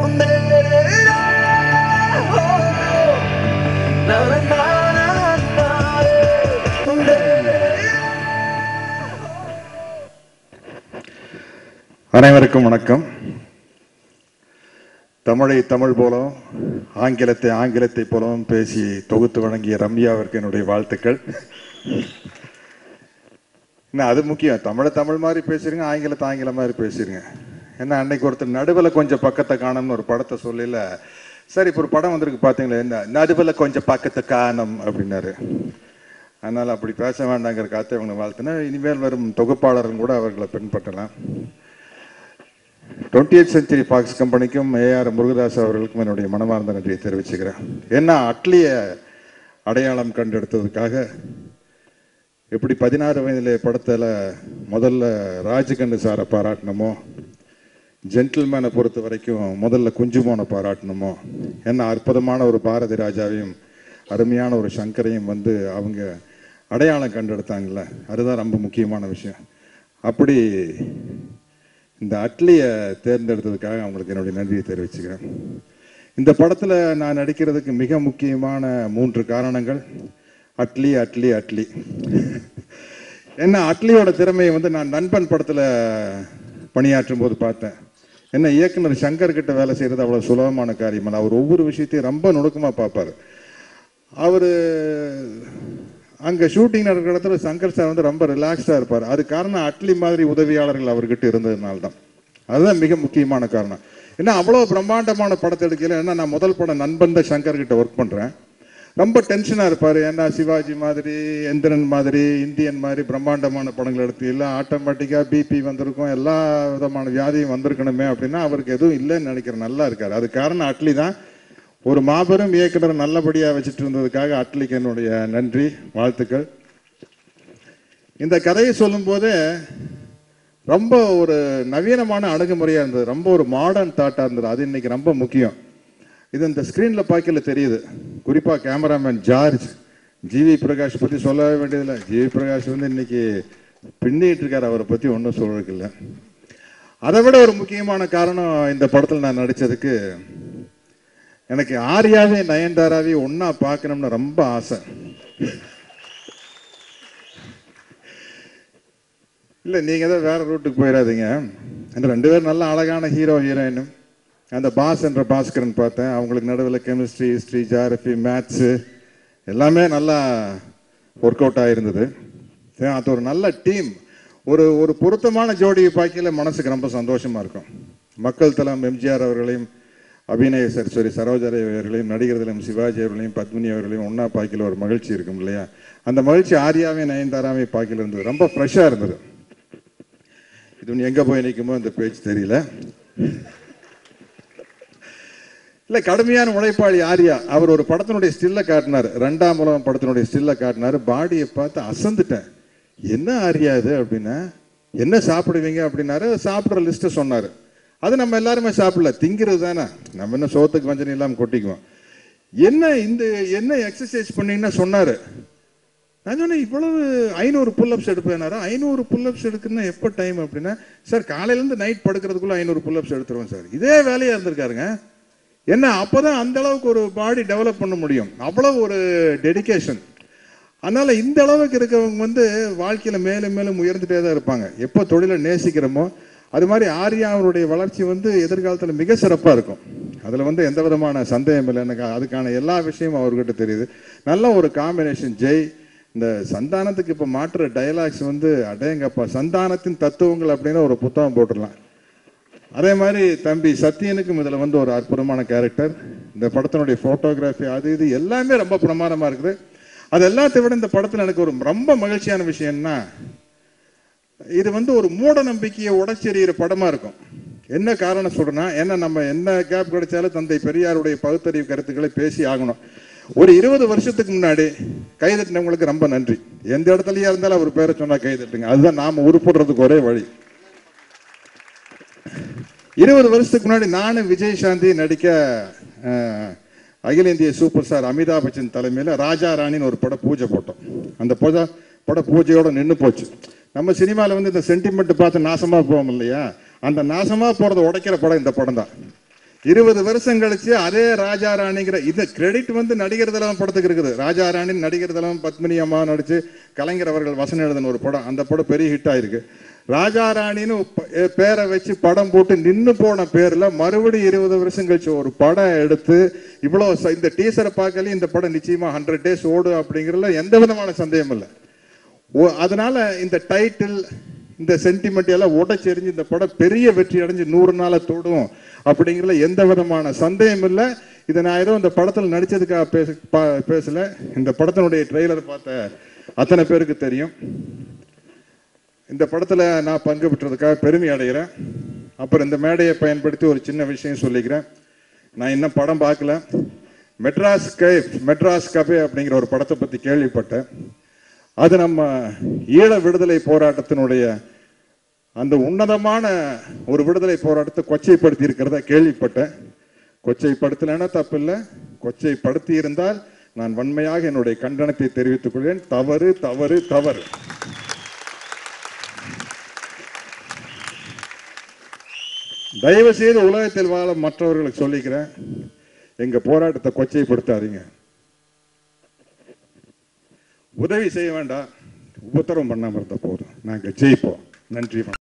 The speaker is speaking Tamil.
அனைவருக்கும் வணக்கம் தமிழை தமிழ் போலவும் ஆங்கிலத்தை ஆங்கிலத்தை போலவும் பேசி தொகுத்து வழங்கிய ரம்யாவிற்கு என்னுடைய வாழ்த்துக்கள் என்ன அது முக்கியம் தமிழை தமிழ் மாதிரி பேசுறீங்க ஆங்கிலத்தை ஆங்கிலம் மாதிரி பேசுறீங்க ஏன்னா அன்னைக்கு ஒருத்தர் நடுவில் கொஞ்சம் பக்கத்தை காணும்னு ஒரு படத்தை சொல்லல சரி இப்போ ஒரு படம் வந்திருக்கு பார்த்தீங்களா என்ன நடுவில் கொஞ்சம் பக்கத்தை காணும் அப்படின்னாரு அதனால் அப்படி பேச வேண்டாங்கிற காத்தை இவங்க வாழ்த்துனா இனிமேல் வரும் தொகுப்பாளரும் கூட அவர்களை பின்பற்றலாம் டுவெண்ட்டி எய்த் செஞ்சுரி ஃபாக்ஸ் கம்பெனிக்கும் ஏஆர் முருகதாஸ் அவர்களுக்கும் என்னுடைய மனமார்ந்த நன்றியை தெரிவிச்சுக்கிறேன் ஏன்னா அட்லிய அடையாளம் கண்டெடுத்ததுக்காக எப்படி பதினாறு வயதிலே படத்தில் முதல்ல ராஜகண்ணு சாரை பாராட்டணுமோ ஜென்டில்மேனை பொறுத்த வரைக்கும் முதல்ல குஞ்சுமோனை பாராட்டணுமோ ஏன்னா அற்புதமான ஒரு பாரதி ராஜாவையும் அருமையான ஒரு சங்கரையும் வந்து அவங்க அடையாளம் கண்டெடுத்தாங்கல்ல அதுதான் ரொம்ப முக்கியமான விஷயம் அப்படி இந்த அட்லியை தேர்ந்தெடுத்ததுக்காக அவங்களுக்கு என்னுடைய நன்றியை தெரிவிச்சுக்கிறேன் இந்த படத்தில் நான் நடிக்கிறதுக்கு மிக முக்கியமான மூன்று காரணங்கள் அட்லி அட்லி அட்லி என்ன அட்லியோட திறமையை வந்து நான் நண்பன் படத்தில் பணியாற்றும் போது பார்த்தேன் என்ன இயக்குனர் சங்கர் கிட்ட வேலை செய்கிறது அவ்வளோ சுலபமான காரியம் அல்ல அவர் ஒவ்வொரு விஷயத்தையும் ரொம்ப நுணுக்கமாக பார்ப்பார் அவர் அங்கே ஷூட்டிங் நடக்கிற இடத்துல சங்கர் சார் வந்து ரொம்ப ரிலாக்ஸ்டாக இருப்பார் அது காரணம் அட்லி மாதிரி உதவியாளர்கள் அவர்கிட்ட இருந்ததுனால தான் அதுதான் மிக முக்கியமான காரணம் ஏன்னா அவ்வளோ பிரம்மாண்டமான படத்தை எடுக்கல ஏன்னா நான் முதல் படம் நண்பன் தான் சங்கர் கிட்ட ஒர்க் பண்ணுறேன் ரொம்ப டென்ஷனாக இருப்பார் ஏன்னா சிவாஜி மாதிரி எந்திரன் மாதிரி இந்தியன் மாதிரி பிரம்மாண்டமான படங்கள் எடுத்து எல்லாம் ஆட்டோமேட்டிக்காக பிபி வந்திருக்கும் எல்லா விதமான வியாதியும் வந்திருக்கணுமே அப்படின்னா அவருக்கு எதுவும் இல்லைன்னு நினைக்கிறேன் நல்லா இருக்காரு அது காரணம் அட்லி தான் ஒரு மாபெரும் இயக்குனர் நல்லபடியாக வச்சுட்டு இருந்ததுக்காக அட்லிக்கு என்னுடைய நன்றி வாழ்த்துக்கள் இந்த கதையை சொல்லும்போதே ரொம்ப ஒரு நவீனமான அணுகுமுறையாக இருந்தது ரொம்ப ஒரு மாடர்ன் தாட்டாக இருந்தது அது இன்னைக்கு ரொம்ப முக்கியம் இது இந்த ஸ்க்ரீனில் பார்க்கல தெரியுது குறிப்பாக கேமராமேன் ஜார்ஜ் ஜிவி பிரகாஷ் பற்றி சொல்லவே வேண்டியதில்லை ஜிவி பிரகாஷ் வந்து இன்னைக்கு பின்னிட்டு இருக்காரு அவரை பற்றி ஒன்றும் சொல்றதுக்கு இல்லை அதை விட ஒரு முக்கியமான காரணம் இந்த படத்தில் நான் நடித்ததுக்கு எனக்கு ஆர்யாவே நயன்தாராவே ஒன்றா பார்க்கணும்னு ரொம்ப ஆசை இல்லை நீங்கள் தான் வேற ரூட்டுக்கு போயிடாதீங்க அந்த ரெண்டு பேரும் நல்ல அழகான ஹீரோ ஹீரோயினும் அந்த பாஸ் என்ற பாஸ்கரன் பார்த்தேன் அவங்களுக்கு நடுவில் கெமிஸ்ட்ரி ஹிஸ்ட்ரி ஜியாகிரஃபி மேத்ஸு எல்லாமே நல்லா ஒர்க் அவுட் ஆகிருந்தது சரி, அது ஒரு நல்ல டீம் ஒரு ஒரு பொருத்தமான ஜோடியை பார்க்கல மனசுக்கு ரொம்ப சந்தோஷமாக இருக்கும் மக்கள் தலம் எம்ஜிஆர் அவர்களையும் அபிநய சரி சாரி சரோஜரை அவர்களையும் நடிகர் திலம் சிவாஜி அவர்களையும் பத்மினி அவர்களையும் ஒன்றா பார்க்கல ஒரு மகிழ்ச்சி இருக்கும் இல்லையா அந்த மகிழ்ச்சி ஆர்யாவே நயன்தாராவே பார்க்கல இருந்தது ரொம்ப ஃப்ரெஷ்ஷாக இருந்தது இது ஒன்று எங்கே போய் நிற்குமோ இந்த பேச்சு தெரியல இல்லை கடுமையான உழைப்பாளி ஆர்யா அவர் ஒரு படத்தினுடைய ஸ்டில்லை காட்டினார் ரெண்டாம் உலகம் படத்தினுடைய ஸ்டில்லை காட்டினார் பாடியை பார்த்து அசந்துட்டேன் என்ன ஆர்யா இது அப்படின்னா என்ன சாப்பிடுவீங்க அப்படின்னாரு சாப்பிட்ற லிஸ்ட்டை சொன்னார் அது நம்ம எல்லாருமே சாப்பிடல திங்கிறது தானே நம்ம என்ன சோத்துக்கு வஞ்சனை இல்லாமல் கொட்டிக்குவோம் என்ன இந்த என்ன எக்ஸசைஸ் பண்ணீங்கன்னா சொன்னார் நான் சொன்னேன் இவ்வளவு ஐநூறு புல்லப்ஸ் எடுப்பேனாரா ஐநூறு புல்லப்ஸ் எடுக்கணும்னா எப்போ டைம் அப்படின்னா சார் காலையிலேருந்து நைட் படுக்கிறதுக்குள்ள ஐநூறு புல்லப்ஸ் எடுத்துருவேன் சார் இதே வேலையாக இருந்திருக்காருங்க என்ன அப்போதான் அந்த அளவுக்கு ஒரு பாடி டெவலப் பண்ண முடியும் அவ்வளவு ஒரு டெடிகேஷன் அதனால இந்த அளவுக்கு இருக்கவங்க வந்து வாழ்க்கையில மேலும் மேலும் உயர்ந்துட்டே தான் இருப்பாங்க எப்போ தொழிலை நேசிக்கிறோமோ அது மாதிரி ஆர்யா அவருடைய வளர்ச்சி வந்து எதிர்காலத்தில் மிக சிறப்பாக இருக்கும் அதில் வந்து எந்த விதமான சந்தேகம் இல்லை எனக்கு அதுக்கான எல்லா விஷயமும் அவர்கிட்ட தெரியுது நல்ல ஒரு காம்பினேஷன் ஜெய் இந்த சந்தானத்துக்கு இப்போ மாற்றுற டயலாக்ஸ் வந்து அடேங்கப்பா சந்தானத்தின் தத்துவங்கள் அப்படின்னு ஒரு புத்தகம் போட்டுடலாம் அதே மாதிரி தம்பி சத்யனுக்கும் இதில் வந்து ஒரு அற்புதமான கேரக்டர் இந்த படத்தினுடைய ஃபோட்டோகிராஃபி அது இது எல்லாமே ரொம்ப பிரமாதமாக இருக்குது அது எல்லாத்தை விட இந்த படத்தில் எனக்கு ஒரு ரொம்ப மகிழ்ச்சியான விஷயம்னா இது வந்து ஒரு மூட நம்பிக்கையை உடச்செறிகிற படமாக இருக்கும் என்ன காரணம் சொல்றேன்னா ஏன்னா நம்ம என்ன கேப் கிடைச்சாலும் தந்தை பெரியாருடைய பகுத்தறிவு கருத்துக்களை பேசி ஆகணும் ஒரு இருபது வருஷத்துக்கு முன்னாடி கைதட்டினவங்களுக்கு ரொம்ப நன்றி எந்த இடத்துலயா இருந்தாலும் அவர் பேரை சொன்னா கைதட்டுங்க அதுதான் நாம உருப்படுறதுக்கு ஒரே வழி இருபது வருஷத்துக்கு முன்னாடி நானும் விஜய் சாந்தி நடிக்க அஹ், அகில இந்திய சூப்பர் ஸ்டார் அமிதாப் பச்சன் தலைமையில் ராஜா ராணின்னு ஒரு படம் பூஜை போட்டோம் அந்த பூஜை பட பூஜையோட நின்று போச்சு நம்ம சினிமாவில் வந்து இந்த சென்டிமெண்ட் பார்த்து நாசமாக போவோம் இல்லையா அந்த நாசமாக போகிறத உடைக்கிற படம் இந்த படம் தான் இருபது வருஷம் கழிச்சு அதே ராஜா ராணிங்கிற இந்த கிரெடிட் வந்து நடிகர் தலம் படத்துக்கு இருக்குது ராஜா ராணி நடிகர் தலம் பத்மினி அம்மா நடிச்சு கலைஞர் அவர்கள் வசனம் எழுதின ஒரு படம் அந்த படம் பெரிய ஹிட் ஆயிருக்கு ராஜா ராணின்னு ப- எ, பேரை வச்சு படம் போட்டு நின்னு போன பேர்ல மறுபடியும் இருபது வருஷம் கழிச்சு ஒரு படம் எடுத்து இவ்வளவு ச- இந்த டீசரை பார்க்கல இந்த படம் நிச்சயமா ஹண்ட்ரட் டேஸ் ஓடும் அப்படிங்கிறதுல எந்த விதமான சந்தேகம் இல்லை ஓ- அதனால இந்த டைட்டில் இந்த சென்டிமெண்ட் எல்லாம் உடைச்செறிஞ்சு இந்த படம் பெரிய வெற்றி அடைஞ்சு நூறு நாளை தொடும் அப்படிங்கிறதுல எந்த விதமான சந்தேகம் இல்லை இதை நான் ஏதோ இந்த படத்தில் நடிச்சதுக்காக பேச பா- பேசல இந்த படத்தினுடைய ட்ரெய்லர் பார்த்த அத்தனை பேருக்கு தெரியும் இந்த படத்தில் நான் பங்கு பெற்றதுக்காக பெருமை அடைகிறேன் அப்புறம் இந்த மேடையை பயன்படுத்தி ஒரு சின்ன விஷயம் சொல்லிக்கிறேன் நான் இன்னும் படம் பார்க்கல மெட்ராஸ் கைஃப் மெட்ராஸ் கபே அப்படிங்கிற ஒரு படத்தை பற்றி கேள்விப்பட்டேன் அது நம்ம ஈழ விடுதலை போராட்டத்தினுடைய அந்த உன்னதமான ஒரு விடுதலை போராட்டத்தை கொச்சைப்படுத்தி இருக்கிறத கேள்விப்பட்டேன் கொச்சைப்படுத்தலைன்னா தப்பில்லை கொச்சைப்படுத்தி இருந்தால் நான் வன்மையாக என்னுடைய கண்டனத்தை தெரிவித்துக் கொள்வேன் தவறு தவறு தவறு தயவு செய்து உலகத்தில் வாழ மற்றவர்களுக்கு சொல்லிக்கிறேன் எங்க போராட்டத்தை கொச்சைப்படுத்தாதீங்க உதவி செய்ய வேண்டாம் உபத்திரம் பண்ணாம இருந்தா போதும் நாங்க ஜெயிப்போம் நன்றி வணக்கம்.